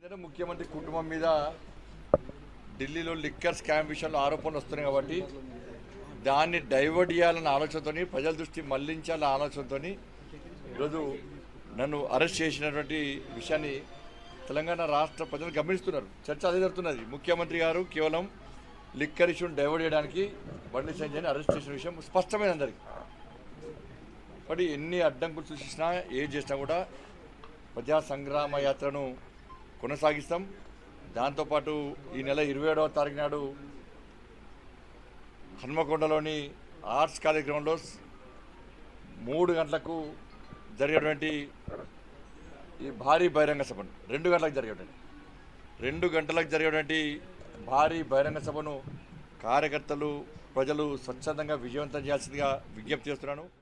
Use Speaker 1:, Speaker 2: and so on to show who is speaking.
Speaker 1: అంటే ముఖ్యమంత్రి కుటుంబం మీద ఢిల్లీలో లిక్కర్ స్కామ్ విషయంలో ఆరోపణలు వస్తున్నాయి కాబట్టి దాన్ని డైవర్ట్ చేయాలన్న ఆలోచనతోని ప్రజల దృష్టి మళ్లించాలన్న ఆలోచనతోని ఈరోజు నన్ను అరెస్ట్ చేసినటువంటి విషయాన్ని తెలంగాణ రాష్ట్ర ప్రజలు గమనిస్తున్నారు చర్చ అదే జరుగుతున్నది ముఖ్యమంత్రి గారు కేవలం లిక్కర్ ఇష్యూని డైవర్ట్ చేయడానికి బండి సంజయ్ని అరెస్ట్ చేసిన విషయం స్పష్టమైన అందరికీ మరి ఎన్ని అడ్డంకులు సృష్టించినా ఏం చేసినా కూడా ప్రజా సంగ్రామ యాత్రను కొనసాగిస్తాం దాంతోపాటు ఈ నెల ఇరవై ఏడవ తారీఖు నాడు హన్మకొండలోని ఆర్ట్స్ కార్యక్రమంలో మూడు గంటలకు జరిగేటువంటి ఈ భారీ బహిరంగ సభను రెండు గంటలకు జరిగేటువంటి రెండు గంటలకు జరిగేటువంటి భారీ బహిరంగ సభను కార్యకర్తలు ప్రజలు స్వచ్ఛందంగా విజయవంతం చేయాల్సిందిగా విజ్ఞప్తి చేస్తున్నాను